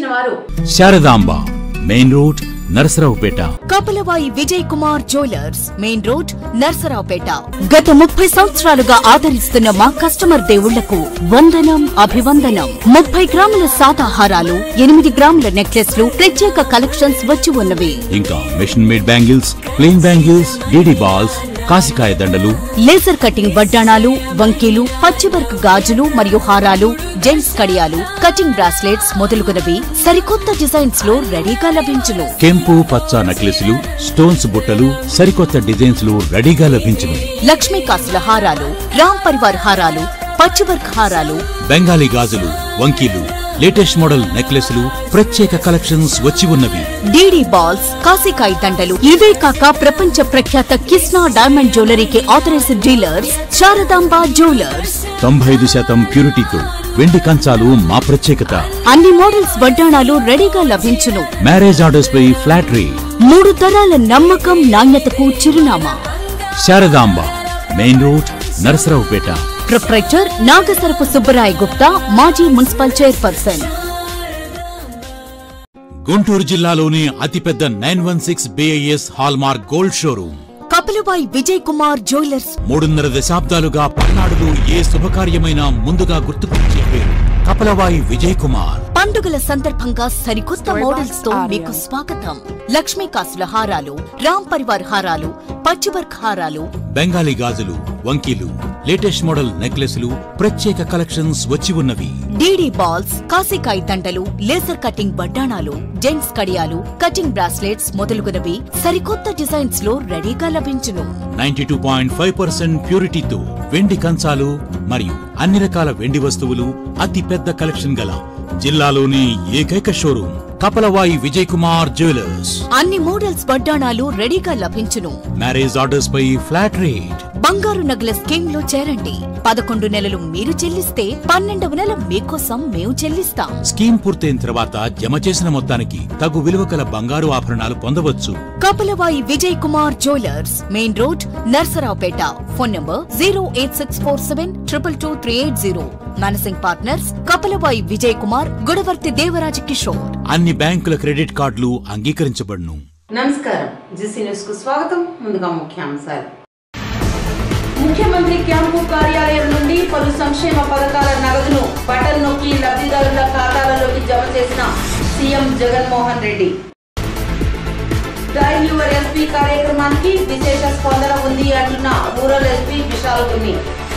వారు Sharadamba main road Narasaraopet Kapalavayi Vijay Kumar jewellers main road Narasaraopet గత ముప్పై సంవత్సరాలుగా ఆదరిస్తున్న మా కస్టమర్ దేవుళ్లకు వందనం అభివందనం ముప్పై గ్రాముల సాదాహారాలు ఎనిమిది గ్రాముల నెక్లెస్లు ప్రత్యేక కలెక్షన్స్ వచ్చి ఉన్నవి ఇంకా machine made bangles plain bangles DD balls కాసికాయ దండలు లేజర్ కటింగ్ వడ్డాణాలు వంకీలు పచ్చివర్క్ గాజులు మరియు హారాలు జెంట్స్ కడియాలు కటింగ్ బ్రాస్లెట్స్ మొదలుగునవి సరికొత్త డిజైన్స్ లో రెడీగా లభించును కెంపు పచ్చ నక్లెస్లు స్టోన్స్ బుట్టలు సరికొత్త డిజైన్స్ లు రెడీగా లభించును లక్ష్మీ కాసుల హారాలు రామ్ పరివార్ హారాలు పచ్చివర్క్ హారాలు బెంగాలీ గాజులు వంకీలు లేటెస్ట్ మోడల్ నెక్లెస్లు ప్రత్యేక కలెక్షన్స్ వచ్చి ఉన్నవి డీడీ బాల్స్ కాసికాయ దండలు ఇవే కాక ప్రపంచ ప్రఖ్యాత కిస్నా డైమండ్ జ్యువెలరీకి ఆథరైజ్డ్ డీలర్స్ శారదాంబ జ్యువెలర్స్ తొంభై ఐదు శాతం ప్యూరిటీతో వెండి కంచాలు మా ప్రత్యేకత అన్ని మోడల్స్ వడ్డాణాలు రెడీగా లభించును మ్యారేజ్ ఆర్డర్స్ పై ఫ్లాట్ రేట్ మూడు తరాల నమ్మకం నాణ్యతకు చిరునామా Sharadamba main road Narasaraopet proprietor Nagasarapu Subbarai Gupta మాజీ మున్సిపల్ చైర్పర్సన్ గుంటూరు జిల్లాలోని అతిపెద్ద nine one six BIS hallmark gold showroom కపిలబాయ్ Vijay Kumar jewellers మూడున్నర దశాబ్దాలుగా పల్నాడులో ఏ శుభకార్యమైనా ముందుగా గుర్తుకొచ్చే పేరు కపలవాయి విజయ్ కుమార్ పండుగల సందర్భంగా సరికొత్త మోడల్స్ తో మీకు స్వాగతం లక్ష్మీ కాసుల హారాలు రామ్ పరివార్ హారాలు పచ్చివర్క్ హారాలు బెంగాలీ గాజులు వంకీలు లేటెస్ట్ మోడల్ నెక్లెస్లు ప్రత్యేక కలెక్షన్స్ వచ్చి ఉన్నవి డీడీ బాల్స్ కాసికాయ దండలు లేజర్ కటింగ్ వడ్డాణాలు జెంట్స్ కడియాలు కటింగ్ బ్రాస్లెట్స్ మొదలుగునవి సరికొత్త డిజైన్స్ లో రెడీగా లభించును ninety two point five percent ప్యూరిటీతో వెండి కంచాలు మరియు అన్ని రకాల వెండి వస్తువులు అతి పెద్ద కలెక్షన్ గల జిల్లాలోని ఏకైక షోరూమ్ కపలవాయి విజయ్ కుమార్ జ్యువెలర్స్ అన్ని మోడల్స్ వడ్డాణాలు రెడీగా లభించును మ్యారేజ్ ఆర్డర్స్ పై ఫ్లాట్ రేట్ బంగారు నగల స్కీమ్ లో చేరండి పదకొండు నెలలు మీరు చెల్లిస్తే పన్నెండవ నెల మీకోసం మేము చెల్లిస్తాం స్కీమ్ పూర్తయిన తర్వాత జమ చేసిన మొత్తానికి తగు విలువ కల బంగారు ఆభరణాలు పొందవచ్చు Kapalavayi Vijay Kumar jewellers main road Narasaraopet phone number zero eight six four seven triple two three eight zero managing partners Kapalavayi Vijay Kumar Gudavarthi Devaraja Kishore అన్ని బ్యాంకుల క్రెడిట్ కార్డులు అంగీకరించబడును నమస్కారం జిసి న్యూస్ కు స్వాగతం ముందుగా ముఖ్యాంశాలు ముఖ్యమంత్రి క్యాంపు కార్యాలయం నుండి పలు సంక్షేమ పథకాల నగదును బటన్ నొక్కి లబ్ధిదారుల ఖాతాలలోకి జమ చేసిన CM Jaganmohan Reddy dial your SP కార్యక్రమానికి విశేష స్పందన ఉంది అంటున్న రూరల్ ఎస్పీ విశాల్ గున్ని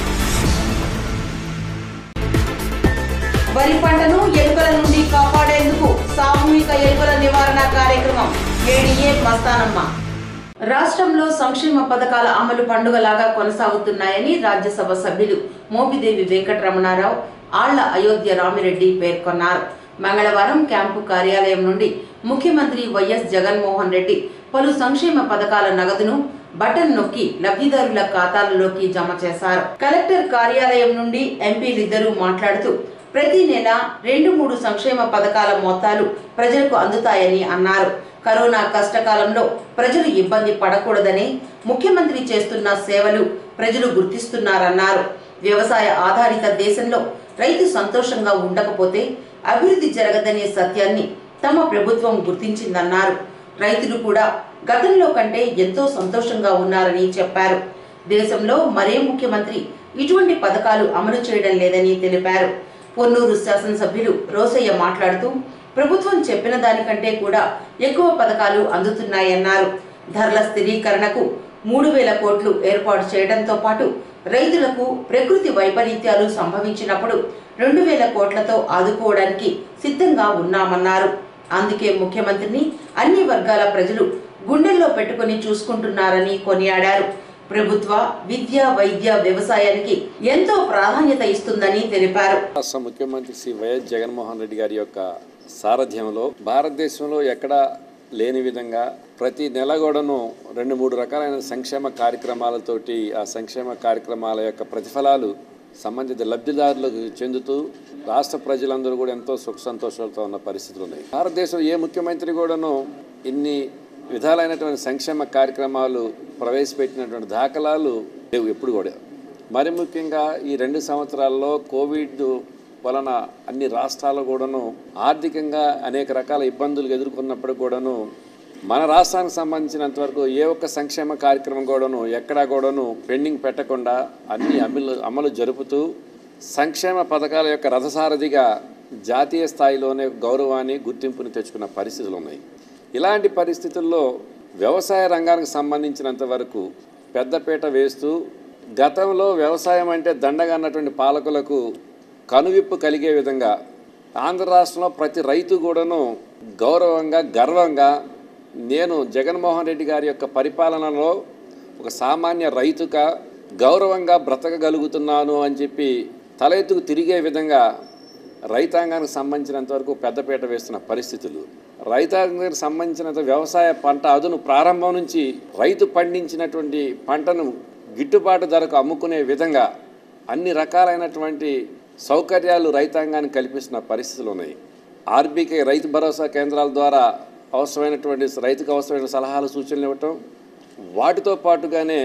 వరి పంటను ఎలుకల నుండి కాపాడేందుకు సామూహిక ఎలుకల నివారణ కార్యక్రమం ఏడీఏ మస్తానమ్మ రాష్ట్రంలో సంక్షేమ పథకాల అమలు పండుగలాగా కొనసాగుతున్నాయని రాజ్యసభ సభ్యులు మోపిదేవి వెంకటరమణారావు ఆళ్ల అయోధ్య రామిరెడ్డి పేర్కొన్నారు మంగళవారం క్యాంపు కార్యాలయం నుండి ముఖ్యమంత్రి వైఎస్ జగన్మోహన్ రెడ్డి పలు సంక్షేమ పథకాల నగదును బటన్ నొక్కి లబ్ధిదారుల ఖాతాలలోకి జమ చేశారు కలెక్టర్ కార్యాలయం నుండి ఎంపీలిద్దరూ మాట్లాడుతూ ప్రతి నెల రెండు మూడు సంక్షేమ పథకాల మొత్తాలు ప్రజలకు అందుతాయని అన్నారు కరోనా కష్టకాలంలో ప్రజలు ఇబ్బంది పడకూడదని ముఖ్యమంత్రి చేస్తున్న సేవలు ప్రజలు గుర్తిస్తున్నారన్నారు వ్యవసాయ ఆధారిత దేశంలో రైతు సంతోషంగా ఉండకపోతే అభివృద్ధి జరగదనే సత్యాన్ని తమ ప్రభుత్వం గుర్తించిందన్నారు రైతులు కూడా గతంలో కంటే ఎంతో సంతోషంగా ఉన్నారని చెప్పారు దేశంలో మరే ముఖ్యమంత్రి ఇటువంటి పథకాలు అమలు చేయడం లేదని తెలిపారు పొన్నూరు శాసనసభ్యులు రోసయ్య మాట్లాడుతూ ప్రభుత్వం చెప్పిన దానికంటే కూడా ఎక్కువ పథకాలు అందుతున్నాయన్నారు ధరల స్థిరీకరణకు మూడు వేల కోట్లు ఏర్పాటు చేయడంతో పాటు రైతులకు ప్రకృతి వైపరీత్యాలు సంభవించినప్పుడు రెండు వేల కోట్లతో ఆదుకోవడానికి సిద్ధంగా ఉన్నామన్నారు అందుకే ముఖ్యమంత్రిని అన్ని వర్గాల ప్రజలు గుండెల్లో పెట్టుకుని చూసుకుంటున్నారని కొనియాడారు ప్రభుత్వ విద్య వైద్య వ్యవసాయానికి ఎంతో ప్రాధాన్యత ఇస్తుందని తెలిపారు రాష్ట్ర ముఖ్యమంత్రి శ్రీ వైఎస్ జగన్మోహన్ రెడ్డి గారి యొక్క సారథ్యంలో భారతదేశంలో ఎక్కడా లేని విధంగా ప్రతి నెల కూడాను రెండు మూడు రకాలైన సంక్షేమ కార్యక్రమాలతోటి ఆ సంక్షేమ కార్యక్రమాల యొక్క ప్రతిఫలాలు సంబంధిత లబ్ధిదారులకు చెందుతూ రాష్ట్ర ప్రజలందరూ కూడా ఎంతో సుఖ సంతోషాలతో ఉన్న పరిస్థితులు ఉన్నాయి భారతదేశంలో ఏ ముఖ్యమంత్రి కూడాను ఇన్ని విధాలైనటువంటి సంక్షేమ కార్యక్రమాలు ప్రవేశపెట్టినటువంటి దాఖలాలు లేవు ఎప్పుడు కూడా మరి ముఖ్యంగా ఈ రెండు సంవత్సరాల్లో కోవిడ్ వలన అన్ని రాష్ట్రాలు కూడాను ఆర్థికంగా అనేక రకాల ఇబ్బందులు ఎదుర్కొన్నప్పుడు కూడాను మన రాష్ట్రానికి సంబంధించినంత వరకు ఏ ఒక్క సంక్షేమ కార్యక్రమం కూడాను ఎక్కడా కూడాను పెండింగ్ పెట్టకుండా అన్ని అమలు అమలు జరుపుతూ సంక్షేమ పథకాల యొక్క రథసారథిగా జాతీయ స్థాయిలోనే గౌరవాన్ని గుర్తింపుని తెచ్చుకున్న పరిస్థితులు ఉన్నాయి ఇలాంటి పరిస్థితుల్లో వ్యవసాయ రంగానికి సంబంధించినంత వరకు పెద్దపీట వేస్తూ గతంలో వ్యవసాయం అంటే దండగా అన్నటువంటి పాలకులకు కనువిప్పు కలిగే విధంగా ఆంధ్ర రాష్ట్రంలో ప్రతి రైతు కూడాను గౌరవంగా గర్వంగా నేను జగన్మోహన్ రెడ్డి గారి యొక్క పరిపాలనలో ఒక సామాన్య రైతుగా గౌరవంగా బ్రతకగలుగుతున్నాను అని చెప్పి తల ఎత్తుకు తిరిగే విధంగా రైతాంగానికి సంబంధించినంత వరకు పెద్దపీట వేస్తున్న పరిస్థితులు రైతాంగానికి సంబంధించినంత వ్యవసాయ పంట అదును ప్రారంభం నుంచి రైతు పండించినటువంటి పంటను గిట్టుబాటు ధరకు అమ్ముకునే విధంగా అన్ని రకాలైనటువంటి సౌకర్యాలు రైతాంగానికి కల్పిస్తున్న పరిస్థితులు ఉన్నాయి ఆర్బీకే రైతు భరోసా కేంద్రాల ద్వారా అవసరమైనటువంటి రైతుకు అవసరమైన సలహాలు సూచనలు ఇవ్వటం వాటితో పాటుగానే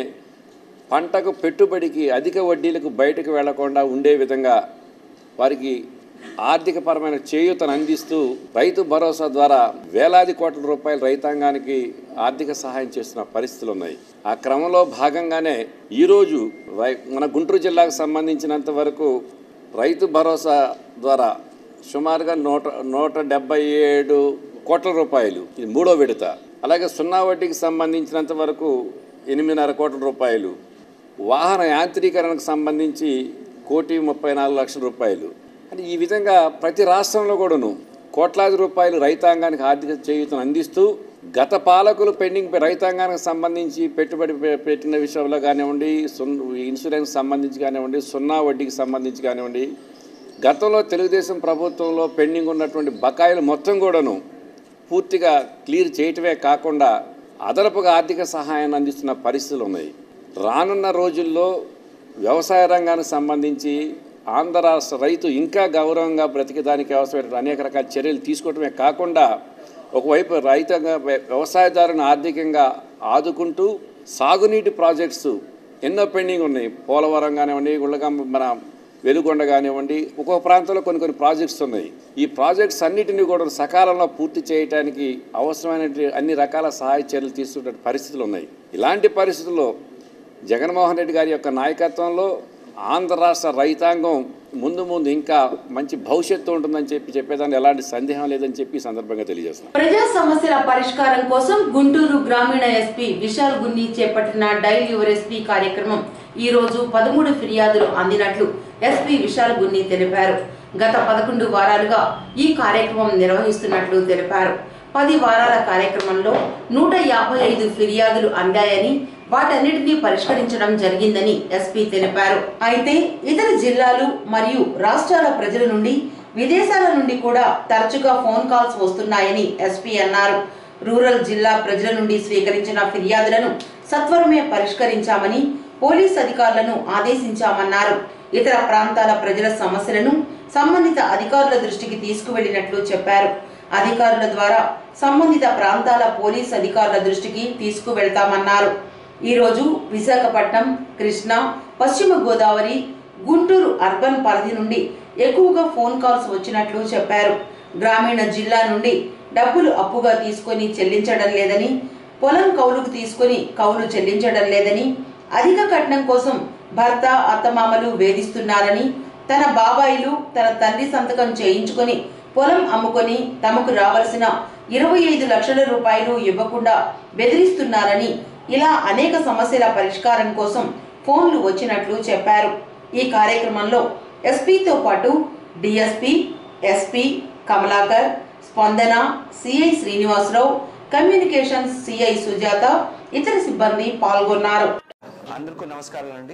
పంటకు పెట్టుబడికి అధిక వడ్డీలకు బయటకు వెళ్లకుండా ఉండే విధంగా వారికి ఆర్థికపరమైన చేయూతను అందిస్తూ రైతు భరోసా ద్వారా వేలాది కోట్ల రూపాయల రైతాంగానికి ఆర్థిక సహాయం చేస్తున్న పరిస్థితులు ఉన్నాయి ఆ క్రమంలో భాగంగానే ఈరోజు రై మన గుంటూరు జిల్లాకు సంబంధించినంత వరకు రైతు భరోసా ద్వారా సుమారుగా నూట నూట డెబ్బై ఏడు కోట్ల రూపాయలు ఇది మూడో విడత అలాగే సున్నా వడ్డీకి సంబంధించినంత వరకు ఎనిమిదిన్నర కోట్ల రూపాయలు వాహన యాంత్రీకరణకు సంబంధించి కోటి ముప్పై నాలుగు లక్షల రూపాయలు అని ఈ విధంగా ప్రతి రాష్ట్రంలో కూడాను కోట్లాది రూపాయలు రైతాంగానికి ఆర్థిక చేయూతను అందిస్తూ గత పాలకులు పెండింగ్ రైతాంగానికి సంబంధించి పెట్టుబడి పె- పెట్టిన విషయంలో కానివ్వండి సున్ ఇన్సూరెన్స్ సంబంధించి కానివ్వండి సున్నా వడ్డీకి సంబంధించి కానివ్వండి గతంలో తెలుగుదేశం ప్రభుత్వంలో పెండింగ్ ఉన్నటువంటి బకాయిలు మొత్తం కూడాను పూర్తిగా క్లియర్ చేయటమే కాకుండా అదనపుగా ఆర్థిక సహాయాన్ని అందిస్తున్న పరిస్థితులు ఉన్నాయి రానున్న రోజుల్లో వ్యవసాయ రంగానికి సంబంధించి ఆంధ్ర రాష్ట్ర రైతు ఇంకా గౌరవంగా బ్రతికేదానికి అవసరమైన అనేక రకాల చర్యలు తీసుకోవటమే కాకుండా ఒకవైపు రైతుగా వ్యవసాయదారుని ఆర్థికంగా ఆదుకుంటూ సాగునీటి ప్రాజెక్ట్స్ ఎన్నో పెండింగ్ ఉన్నాయి పోలవరం కానివ్వండి గుళ్ళగం మన వెలుగొండ కానివ్వండి ఒక్కొక్క ప్రాంతంలో కొన్ని కొన్ని ప్రాజెక్ట్స్ ఉన్నాయి ఈ ప్రాజెక్ట్స్ అన్నిటిని కూడా సకాలంలో పూర్తి చేయడానికి అవసరమైన అన్ని రకాల సహాయ చర్యలు తీసుకునే పరిస్థితులు ఉన్నాయి ఇలాంటి పరిస్థితుల్లో జగన్మోహన్ రెడ్డి గారి యొక్క నాయకత్వంలో ఆంధ్ర రాష్ట్ర రైతాంగం ముందు ముందు ఇంకా మంచి భవిష్యత్తు ఉంటుందని చెప్పి చెప్పేదాన్ని ఎలాంటి సందేహం లేదని చెప్పి ఈ సందర్భంగా తెలియజేస్తున్నాను ప్రజా సమస్యల పరిష్కారం కోసం గుంటూరు గ్రామీణ ఎస్పీ విశాల్ గున్ని చేపట్టిన డైల్ యువర్ ఎస్పీ కార్యక్రమం ఈ రోజు పదమూడు ఫిర్యాదులు అందినట్లు ఎస్పీ విశాల్ గున్ని తెలిపారు గత పదకొండు వారాలుగా ఈ కార్యక్రమం నిర్వహిస్తున్నట్లు తెలిపారు పది వారాల కార్యక్రమంలో నూట యాభై ఐదు ఫిర్యాదులు అందాయని వాటన్నిటినీ పరిష్కరించడం జరిగిందని ఎస్పీ తెలిపారు అయితే ఇతర జిల్లాలు మరియు రాష్ట్రాల ప్రజల నుండి విదేశాల నుండి కూడా తరచుగా ఫోన్ కాల్స్ వస్తున్నాయని ఎస్పీ అన్నారు రూరల్ జిల్లా ప్రజల నుండి స్వీకరించిన ఫిర్యాదులను సత్వరమే పరిష్కరించామని పోలీస్ అధికారులను ఆదేశించామన్నారు ఇతర ప్రాంతాల ప్రజల సమస్యలను సంబంధిత అధికారుల దృష్టికి తీసుకువెళ్లినట్లు చెప్పారు అధికారుల ద్వారా సంబంధిత ప్రాంతాల పోలీస్ అధికారుల దృష్టికి తీసుకువెళ్తామన్నారు ఈరోజు విశాఖపట్నం కృష్ణా పశ్చిమ గోదావరి గుంటూరు అర్బన్ పరిధి నుండి ఎక్కువగా ఫోన్ కాల్స్ వచ్చినట్లు చెప్పారు గ్రామీణ జిల్లా నుండి డబ్బులు అప్పుగా తీసుకొని చెల్లించడం లేదని పొలం కౌలుకు తీసుకొని కౌలు చెల్లించడం లేదని అధిక కట్నం కోసం భర్త అత్తమామలు వేధిస్తున్నారని తన బాబాయిలు తన తండ్రి సంతకం చేయించుకొని పొలం అమ్ముకొని తమకు రావలసిన ఇరవై ఐదు లక్షల రూపాయలు ఇవ్వకుండా బెదిరిస్తున్నారని ఇలా అనేక సమస్యల పరిష్కారం కోసం ఫోన్లు వచ్చినట్లు చెప్పారు ఈ కార్యక్రమంలో ఎస్పీతో పాటు డిఎస్పీ ఎస్పీ కమలాకర్ స్పందన CI Srinivasarao communications CI Sujatha ఇతర సిబ్బంది పాల్గొన్నారు అందరికీ నమస్కారాలు అండి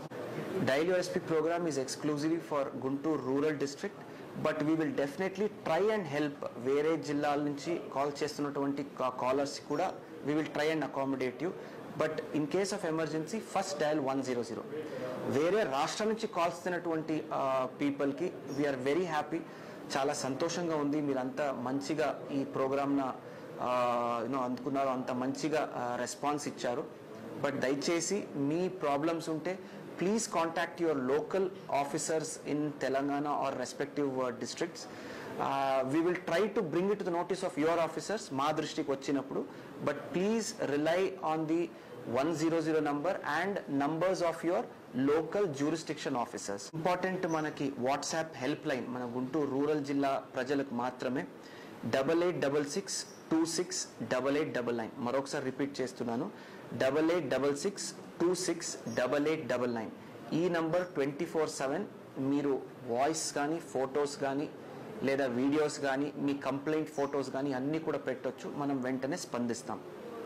daily USP program is exclusively for Guntur rural district but we will definitely try and help వేరే జిల్లాల నుంచి కాల్ చేస్తున్నటువంటి కాలర్స్ కూడా we will try and accommodate you but in case of emergency first dial one zero zero వేరే రాష్ట్రం నుంచి calls తినటువంటి పీపుల్కి we are very happy చాలా సంతోషంగా ఉంది మీరంతా మంచిగా ఈ ప్రోగ్రామ్న యూనో అందుకున్నారు అంత మంచిగా రెస్పాన్స్ ఇచ్చారు బట్ దయచేసి మీ ప్రాబ్లమ్స్ ఉంటే please contact your local officers in Telangana or respective uh, districts. Uh, we will try to bring it to the notice of your officers, మా దృష్టికి వచ్చినప్పుడు but please rely on the one zero zero number and numbers of your local jurisdiction officers important మనకి WhatsApp help line మన Guntur rural జిల్లా ప్రజలకు మాత్రమే double eight double six two six double eight double nine మరొకసారి repeat చేస్తున్నాను double eight double six two six double eight double nine ఈ number twenty four seven మీరు voice కానీ ఫొటోస్ కానీ లేదా వీడియోస్ కానీ మీ కంప్లైంట్ ఫొటోస్ కానీ అన్నీ కూడా పెట్టొచ్చు మనం వెంటనే స్పందిస్తాం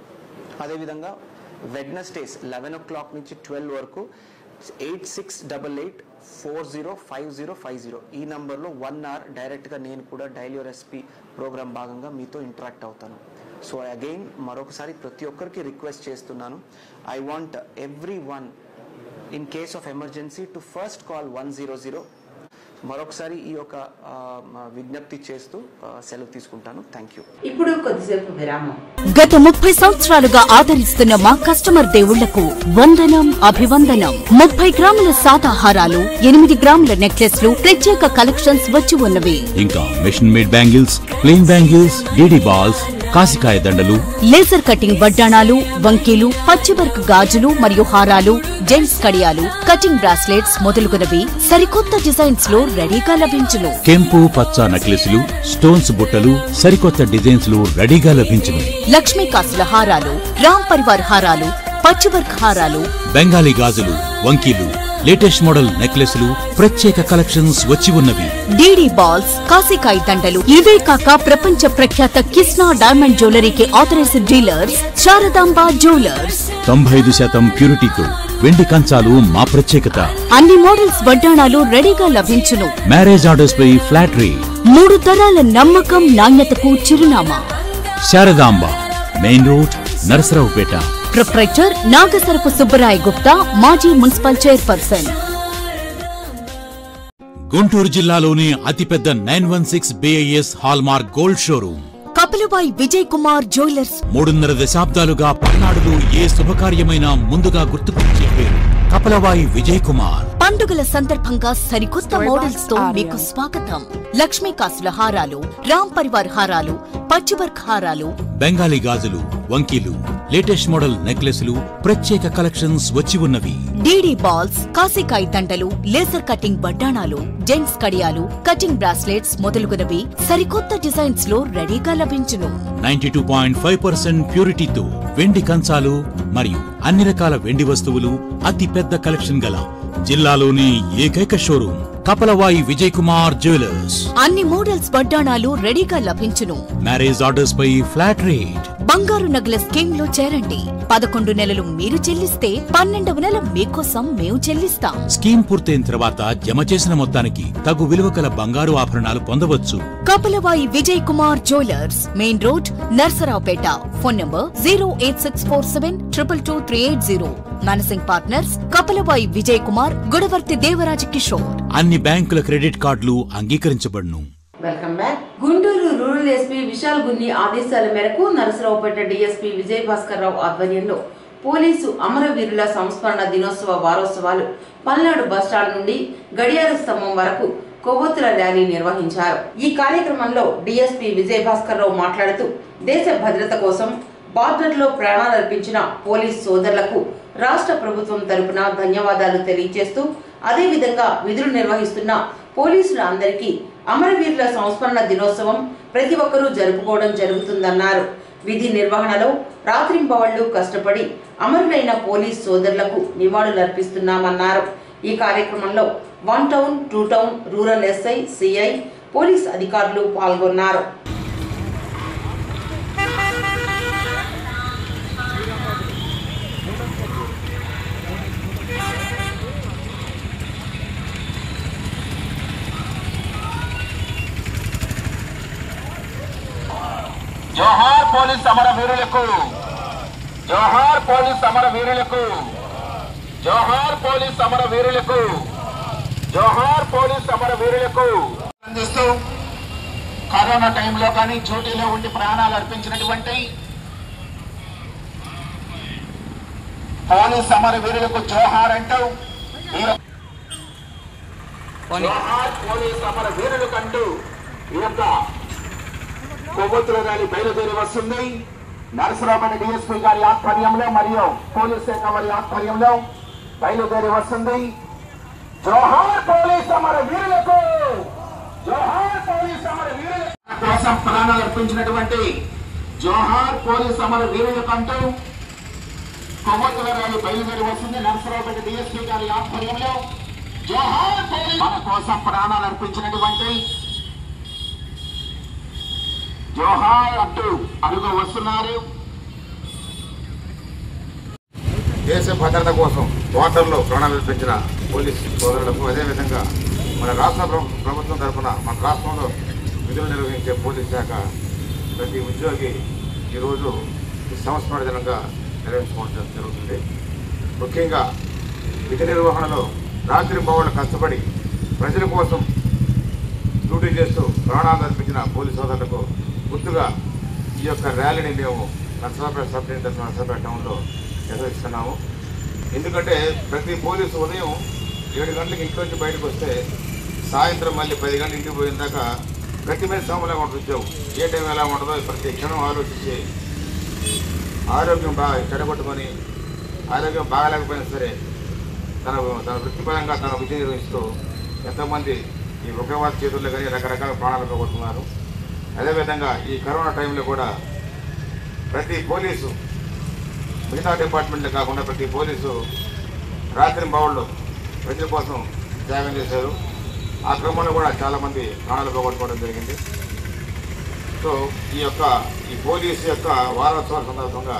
అదేవిధంగా వెడ్నస్డేస్ లెవెన్ ఓ క్లాక్ నుంచి ట్వెల్వ్ వరకు eight six double eight four zero five zero five zero ఈ నంబర్లో వన్ అవర్ డైరెక్ట్గా నేను కూడా డైలీ రెసిపీ ప్రోగ్రామ్ భాగంగా మీతో ఇంటరాక్ట్ అవుతాను సో అగైన్ మరొకసారి ప్రతి ఒక్కరికి రిక్వెస్ట్ చేస్తున్నాను I want every one in case of emergency to first call one zero zero మరొకసారి ఈ యొక్క ఆ, మా విజ్ఞప్తి చేస్తూ ఆ, సెలవు తీసుకుంటాను థ్యాంక్ యూ ఇప్పుడు కొద్దిసేపు విరామం గత ముప్పై సంవత్సరాలుగా ఆదరిస్తున్న మా కస్టమర్ దేవుళ్లకు వందనం అభివందనం ముప్పై గ్రాముల సాదాహారాలు ఎనిమిది గ్రాముల నెక్లెస్లు ప్రత్యేక కలెక్షన్స్ వచ్చి ఉన్నవి ఇంకా machine made bangles plain bangles DD balls కాసికాయ దండలు లేజర్ కటింగ్ వడ్డాణాలు వంకీలు పచ్చివర్క్ గాజులు మరియు హారాలు జెంట్స్ కడియాలు కటింగ్ బ్రాస్లెట్స్ మొదలుగునవి సరికొత్త డిజైన్స్ లో రెడీగా లభించును కెంపు పచ్చ నెక్లెస్లు స్టోన్స్ బుట్టలు సరికొత్త డిజైన్స్ లు రెడీగా లభించును లక్ష్మీ కాసుల హారాలు రామ్ పరివార్ హారాలు పచ్చివర్క్ హారాలు బెంగాలీ గాజులు వంకీలు లేటెస్ట్ మోడల్ నెక్లెస్లు ప్రత్యేక కలెక్షన్స్ వచ్చి ఉన్నవి డీడీ బాల్స్ కాసికాయ దండలు ఇవే కాక ప్రపంచ ప్రఖ్యాత కిస్నా డైమండ్ జ్యువెలరీకి ఆథరైజ్డ్ డీలర్స్ శారదాంబ జ్యువెలర్స్ తొంభై ఐదు శాతం ప్యూరిటీతో వెండి కంచాలు మా ప్రత్యేకత అన్ని మోడల్స్ వడ్డాణాలు రెడీగా లభించును మ్యారేజ్ ఆర్డర్స్ పై ఫ్లాట్ రేట్ మూడు తరాల నమ్మకం నాణ్యతకు చిరునామా Sharadamba main road Narasaraopet proprietor Nagasarapu Subbarai Gupta మాజీ మున్సిపల్ చైర్పర్సన్ గుంటూరు జిల్లాలోని అతిపెద్ద nine one six BIS hallmark gold showroom కపిలబాయ్ Vijay Kumar jewellers మూడున్నర దశాబ్దాలుగా పల్నాడులో ఏ శుభకార్యమైనా ముందుగా గుర్తుకొచ్చే పేరు కపలవాయి విజయ్ కుమార్ పండుగల సందర్భంగా సరికొత్త మోడల్స్ తో మీకు స్వాగతం లక్ష్మీ కాసుల హారాలు రామ్ పరివార్ హారాలు పచ్చివర్క్ హారాలు బెంగాలీ గాజులు వంకీలు లేటెస్ట్ మోడల్ నెక్లెస్లు ప్రత్యేక కలెక్షన్స్ వచ్చి ఉన్నవి డీడీ బాల్స్ కాసికాయ దండలు లేజర్ కటింగ్ బడ్డాణాలు జెంట్స్ కడియాలు కటింగ్ బ్రాస్లెట్స్ మొదలుగునవి సరికొత్త డిజైన్స్ లో రెడీగా లభించును ninety two point five percent ప్యూరిటీతో వెండి కంచాలు మరియు అన్ని రకాల వెండి వస్తువులు అతి పెద్ద కలెక్షన్ గల జిల్లాలోని ఏకైక షోరూమ్ కపలవాయి విజయ్ కుమార్ జ్యువెలర్స్ అన్ని మోడల్స్ వడ్డాణాలు రెడీగా లభించును మ్యారేజ్ ఆర్డర్స్ పై ఫ్లాట్ రేట్ బంగారు నగల స్కీమ్ లో చేరండి పదకొండు నెలలు మీరు చెల్లిస్తే పన్నెండవ నెల మీకోసం మేము చెల్లిస్తాం స్కీమ్ పూర్తయిన తర్వాత జమ చేసిన మొత్తానికి తగు విలువ కల బంగారు ఆభరణాలు పొందవచ్చు Kapalavayi Vijay Kumar jewellers main road Narasaraopet phone number zero eight six four seven triple two three eight zero managing partners Kapalavayi Vijay Kumar Gudavarthi Devaraja Kishore అన్ని బ్యాంకుల క్రెడిట్ కార్డులు అంగీకరించబడును welcome back Guntur rural SP Vishal Gunni ఆదేశాల మేరకు నరసరావుపేట డిఎస్పీ విజయ్ భాస్కర్ రావు ఆధ్వర్యంలో పోలీసు అమరవీరుల సంస్మరణ దినోత్సవ వారోత్సవాలు పల్నాడు బస్టాండ్ నుండి గడియార స్తంభం వరకు కొవ్వొత్తుల ర్యాలీ నిర్వహించారు ఈ కార్యక్రమంలో డిఎస్పీ విజయ్ భాస్కర్ రావు మాట్లాడుతూ దేశ భద్రత కోసం బార్డర్లో ప్రాణాలర్పించిన పోలీస్ సోదరులకు రాష్ట్ర ప్రభుత్వం తరపున ధన్యవాదాలు తెలియజేస్తూ అదేవిధంగా విధులు నిర్వహిస్తున్న పోలీసుల అందరికీ అమరవీరుల సంస్మరణ దినోత్సవం ప్రతి ఒక్కరూ జరుపుకోవడం జరుగుతుందన్నారు విధి నిర్వహణలో రాత్రింబవళ్లు కష్టపడి అమరులైన పోలీస్ సోదరులకు నివాళులర్పిస్తున్నామన్నారు ఈ కార్యక్రమంలో one town two town rural SI CI police అధికారులు పాల్గొన్నారు జోహార్ పోలీస్ సమర వీరులకు జోహార్ పోలీస్ సమర వీరులకు జోహార్ పోలీస్ సమర వీరులకు జోహార్ పోలీస్ సమర వీరులకు అందిస్తూ కరోనా టైంలో కానీ డ్యూటీలో ఉండి ప్రాణాలు అర్పించినటువంటి పోలీస్ సమర వీరులకు జోహార్ అంటూ వీర- జోహార్ పోలీస్ అమర వీరులు కంటూ ఈ యొక్క కొవ్వొత్తుల ర్యాలీ బయలుదేరి వస్తుంది నరసరావుపేట డిఎస్పీ గారి ఆధ్వర్యంలో మరియు పోలీస్ శాఖ వారి ఆధ్వర్యంలో బయలుదేరి వస్తుంది జోహార్ పోలీస్ అమర వీరులకు జోహార్ పోలీస్ అమర వీరులకు కోసం ప్రాణాలు అర్పించినటువంటి జోహార్ పోలీస్ అమర వీరులకు అంటూ కొవ్వొత్తుల ర్యాలీ బయలుదేరి వస్తుంది నరసరావుపేట డిఎస్పీ గారి ఆధ్వర్యంలో జోహార్ పోలీస్ మన కోసం ప్రాణాలు అర్పించినటువంటి జోహార్ అంటూ అడుగు వస్తున్నారు దేశ భద్రత కోసం వాటర్లో ప్రాణాలు అర్పించిన పోలీస్ సోదరులకు అదేవిధంగా మన రాష్ట్ర ప్రభు- ప్రభుత్వం తరఫున మన రాష్ట్రంలో విధులు నిర్వహించే పోలీస్ శాఖ ప్రతి ఉద్యోగి ఈరోజు ఈ సంస్మరణ దినంగా నిర్వహించుకోవడం జరుగుతుంది ముఖ్యంగా విధి నిర్వహణలో రాత్రి బౌళ్ళు కష్టపడి ప్రజల కోసం డ్యూటీ చేస్తూ ప్రాణాలు అర్పించిన పోలీస్ సోదరులకు గుర్తుగా ఈ యొక్క ర్యాలీని మేము నర్సరాపేట సబ్ డివిజన్ నర్సరాపేట టౌన్లో నిర్వహిస్తున్నాము ఎందుకంటే ప్రతి పోలీసు ఉదయం ఏడు గంటలకు ఇంటి నుంచి బయటకు వస్తే సాయంత్రం మళ్ళీ పది గంటలు ఇంటికి పోయిన దాకా ప్రతి మీద సోమలాగా ఉంటుంది ఉద్యోగం ఏ టైం ఎలా ఉంటుందో ప్రతి క్షణం ఆలోచించి ఆరోగ్యం బాగా చెడగొట్టుకొని ఆరోగ్యం బాగాలేకపోయినా సరే తన తన వృత్తిపరంగా తన విధి నిర్వహిస్తూ ఎంతోమంది ఈ ఉగ్రవాద చేతుల్లో కానీ రకరకాల ప్రాణాలు పోగొట్టుకున్నారు అదేవిధంగా ఈ కరోనా టైంలో కూడా ప్రతి పోలీసు మిగతా డిపార్ట్మెంట్లు కాకుండా ప్రతి పోలీసు రాత్రి బావుళ్ళు ప్రజల కోసం త్యాగం చేశారు ఆ క్రమంలో కూడా చాలామంది ప్రాణాలు పోగొట్టుకోవడం జరిగింది సో ఈ యొక్క ఈ పోలీసు యొక్క వారోత్సవాల సందర్భంగా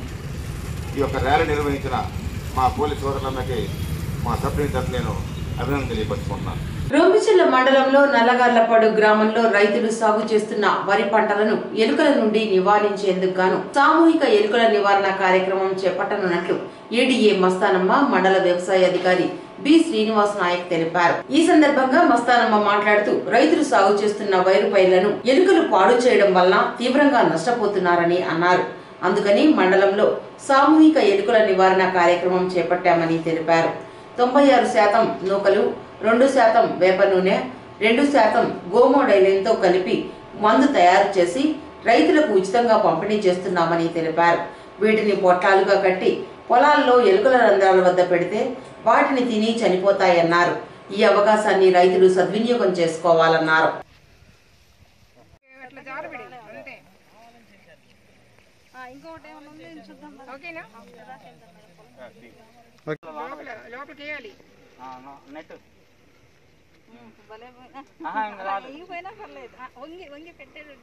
ఈ యొక్క ర్యాలీ నిర్వహించిన మా పోలీస్ సోదరులందరికీ మా సబ్ డివిజన్ నేను అభినందన తెలియపరుచుకుంటున్నాను రొంపిచెల్ల మండలంలో నల్లగార్లపాడు గ్రామంలో రైతులు సాగు చేస్తున్న వరి పంటలను ఎలుకల నుండి నివారించేందుకు గాను సామూహిక ఎలుకల నివారణ కార్యక్రమం చేపట్టనున్నట్లు ఏడీఏ మస్తానమ్మ మండల వ్యవసాయ అధికారి బి శ్రీనివాస్ నాయక్ తెలిపారు ఈ సందర్భంగా మస్తానమ్మ మాట్లాడుతూ రైతులు సాగు చేస్తున్న వైరు పైర్లను ఎలుకలు పాడు చేయడం వల్ల తీవ్రంగా నష్టపోతున్నారని అన్నారు అందుకని మండలంలో సామూహిక ఎలుకల నివారణ కార్యక్రమం చేపట్టామని తెలిపారు తొంభై ఆరు శాతం నూకలు రెండు శాతం వేప నూనె రెండు శాతం గోమోడైలిన్తో కలిపి మందు తయారు చేసి రైతులకు ఉచితంగా పంపిణీ చేస్తున్నామని తెలిపారు వీటిని పొట్లాలుగా కట్టి పొలాల్లో ఎలుకల రంధ్రాల వద్ద పెడితే వాటిని తిని చనిపోతాయన్నారు ఈ అవకాశాన్ని రైతులు సద్వినియోగం చేసుకోవాలన్నారు ఇంకొకటి ఏమైనా ఉంది చూద్దాం ఓకేనా లోపలికి వేయాలి పోయినా పర్లేదు ఆ, వంగి వంగి పెట్టేది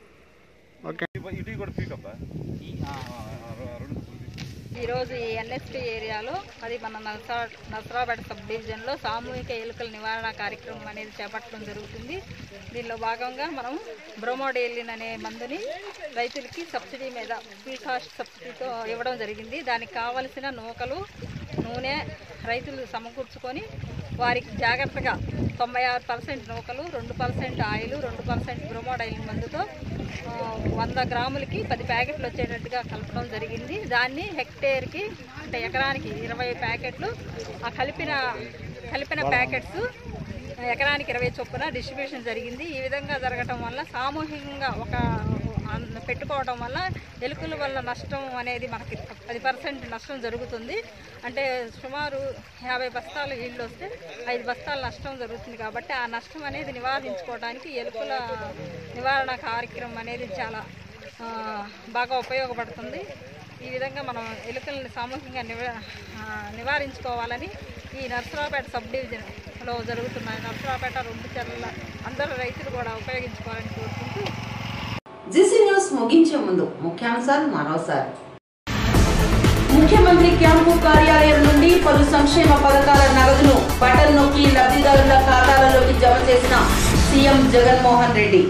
ఈరోజు ఈ ఎన్ఎస్పి ఏరియాలో అది మన నల్సా నసరాపేట సబ్ డివిజన్లో సామూహిక ఎలుకల నివారణ కార్యక్రమం అనేది చేపట్టడం జరుగుతుంది దీనిలో భాగంగా మనం బ్రోమోడేలిన్ అనే మందుని రైతులకి సబ్సిడీ మీద ఫ్రీ కాస్ట్ సబ్సిడీతో ఇవ్వడం జరిగింది దానికి కావలసిన నూకలు నూనె రైతులు సమకూర్చుకొని వారికి జాగ్రత్తగా తొంభై ఆరు పర్సెంట్ నూకలు రెండు పర్సెంట్ ఆయిల్ రెండు పర్సెంట్ బ్రోమోడైలిన్ మందుతో ఆ, వంద గ్రాములకి పది ప్యాకెట్లు వచ్చేటట్టుగా కలపడం జరిగింది దాన్ని హెక్టేర్కి అంటే ఎకరానికి ఇరవై ప్యాకెట్లు ఆ కలిపిన కలిపిన ప్యాకెట్స్ ఎకరానికి ఇరవై చొప్పున డిస్ట్రిబ్యూషన్ జరిగింది ఈ విధంగా జరగటం వల్ల సామూహికంగా ఒక అన్- పెట్టుకోవడం వల్ల ఎలుకల వల్ల నష్టం అనేది మనకి పది పర్సెంట్ నష్టం జరుగుతుంది అంటే సుమారు యాభై బస్తాలు ఇళ్ళు వస్తే ఐదు బస్తాల నష్టం జరుగుతుంది కాబట్టి ఆ నష్టం అనేది నివారించుకోవడానికి ఎలుకల నివారణ కార్యక్రమం అనేది చాలా ఆ, బాగా ఉపయోగపడుతుంది ఈ విధంగా మనం ఎలుకల్ని సామూహికంగా నివ ఆ, నివారించుకోవాలని ఈ నర్సరావుపేట సబ్ డివిజన్లో జరుగుతున్న నర్సరావుపేట రెండు చెర్ల అందరూ రైతులు కూడా ఉపయోగించుకోవాలని కోరుకుంటూ జిసి న్యూస్ ముగించే ముందు ముఖ్యాంశాలు మరోసారి ముఖ్యమంత్రి క్యాంపు కార్యాలయం నుండి పలు సంక్షేమ పథకాల నగదును బటన్ నొక్కి లబ్ధిదారుల ఖాతాలలోకి జమ చేసిన CM Jaganmohan Reddy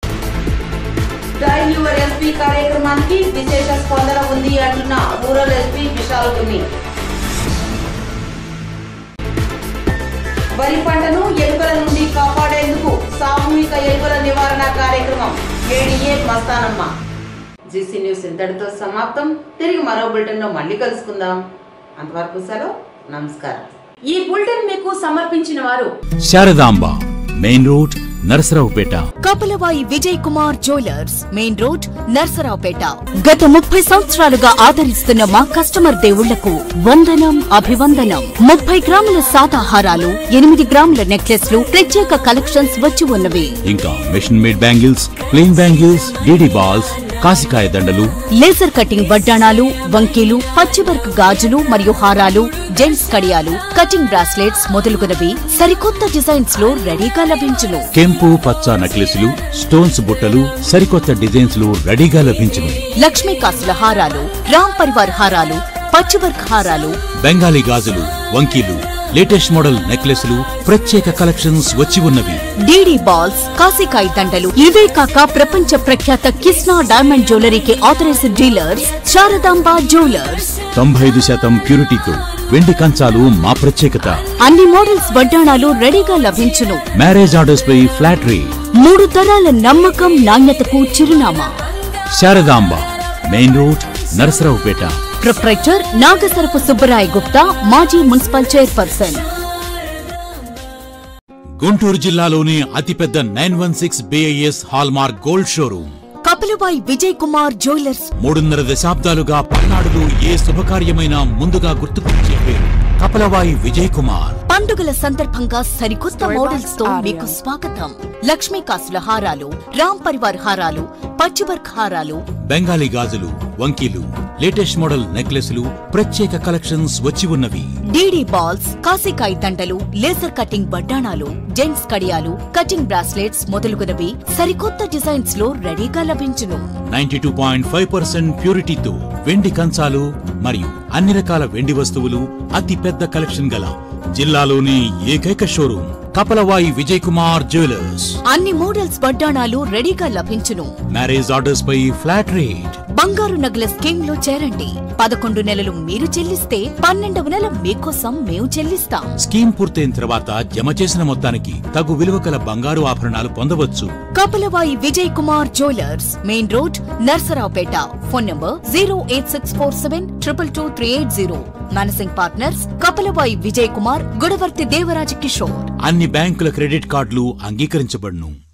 dial your SP కార్యక్రమానికి విశేష స్పందన ఉంది అంటున్న రూరల్ ఎస్పీ విశాల్ గున్ని వరి పంటను ఎలుకల నుండి కాపాడేందుకు సామూహిక ఎలుకల నివారణ కార్యక్రమం ఏడీఏ మస్తానమ్మ జీసీ న్యూస్ ఇంతటితో సమాప్తం తిరిగి మరో బులెటిన్లో మళ్ళీ కలుసుకుందాం అంతవరకు సెలవు నమస్కారం ఈ బులెటిన్ మీకు సమర్పించిన వారు Sharadamba main road Narasaraopet Kapalavayi Vijay Kumar jewellers main road Narasaraopet గత ముప్పై సంవత్సరాలుగా ఆదరిస్తున్న మా కస్టమర్ దేవుళ్లకు వందనం అభివందనం ముప్పై గ్రాముల సాదాహారాలు ఎనిమిది గ్రాముల నెక్లెస్లు ప్రత్యేక కలెక్షన్స్ వచ్చి ఉన్నవి ఇంకా machine made bangles plain bangles DD balls కాసికాయ దండలు లేజర్ కటింగ్ వడ్డాణాలు వంకీలు పచ్చివర్క్ గాజులు మరియు హారాలు జెంట్స్ కడియాలు కటింగ్ బ్రాస్లెట్స్ మొదలుగునవి సరికొత్త డిజైన్స్ లో రెడీగా లభించును కెంపు పచ్చ నెక్లెస్లు స్టోన్స్ బుట్టలు సరికొత్త డిజైన్స్ లో రెడీగా లభించును లక్ష్మీ కాసుల హారాలు రామ్ పరివార్ హారాలు పచ్చివర్క్ హారాలు బెంగాలీ గాజులు వంకీలు లేటెస్ట్ మోడల్ నెక్లెస్లు ప్రత్యేక కలెక్షన్స్ వచ్చి ఉన్నవి డీడీ బాల్స్ కాసికాయ దండలు ఇవే కాక ప్రపంచ ప్రఖ్యాత కిస్నా డైమండ్ జ్యువెలరీకి ఆథరైజ్డ్ డీలర్స్ శారదాంబ జ్యువెలర్స్ తొంభై ఐదు శాతం ప్యూరిటీతో వెండి కంచాలు మా ప్రత్యేకత అన్ని మోడల్స్ వడ్డాణాలు రెడీగా లభించును మ్యారేజ్ ఆర్డర్స్ పై ఫ్లాట్ రేట్ మూడు తరాల నమ్మకం నాణ్యతకు చిరునామా Sharadamba main road Narasaraopet proprietor Nagasarapu Subbarai Gupta మాజీ మున్సిపల్ చైర్పర్సన్ గుంటూరు జిల్లాలోని అతిపెద్ద nine one six BIS hallmark gold showroom కపిలబాయ్ Vijay Kumar jewellers మూడున్నర దశాబ్దాలుగా పల్నాడులో ఏ శుభకార్యమైనా ముందుగా గుర్తుకొచ్చే పేరు కపలవాయి విజయ్ కుమార్ పండుగల సందర్భంగా సరికొత్త మోడల్స్ తో మీకు స్వాగతం లక్ష్మీ కాసుల హారాలు రామ్ పరివార్ హారాలు పచ్చివర్క్ హారాలు బెంగాలీ గాజులు వంకీలు లేటెస్ట్ మోడల్ నెక్లెస్లు ప్రత్యేక కలెక్షన్స్ వచ్చి ఉన్నవి డీడీ బాల్స్ కాసికాయ దండలు లేజర్ కటింగ్ బడ్డాణాలు జెంట్స్ కడియాలు కటింగ్ బ్రాస్లెట్స్ మొదలుగునవి సరికొత్త డిజైన్స్ లో రెడీగా లభించును ninety two point five percent ప్యూరిటీతో వెండి కంచాలు మరియు అన్ని రకాల వెండి వస్తువులు అతి పెద్ద కలెక్షన్ గల జిల్లాలోని ఏకైక షోరూమ్ కపలవాయి విజయ్ కుమార్ జ్యువెలర్స్ అన్ని మోడల్స్ వడ్డాణాలు రెడీగా లభించును మ్యారేజ్ ఆర్డర్స్ పై ఫ్లాట్ రేట్ బంగారు నగల స్కీమ్ లో చేరండి పదకొండు నెలలు మీరు చెల్లిస్తే పన్నెండవ నెల మీకోసం మేము చెల్లిస్తాం స్కీమ్ పూర్తయిన తర్వాత జమ చేసిన మొత్తానికి తగు విలువ కల బంగారు ఆభరణాలు పొందవచ్చు Kapalavayi Vijay Kumar jewellers main road Narasaraopet phone number zero eight six four seven triple two three eight zero managing partners Kapalavayi Vijay Kumar Gudavarthi Devaraja Kishore అన్ని బ్యాంకుల క్రెడిట్ కార్డులు అంగీకరించబడును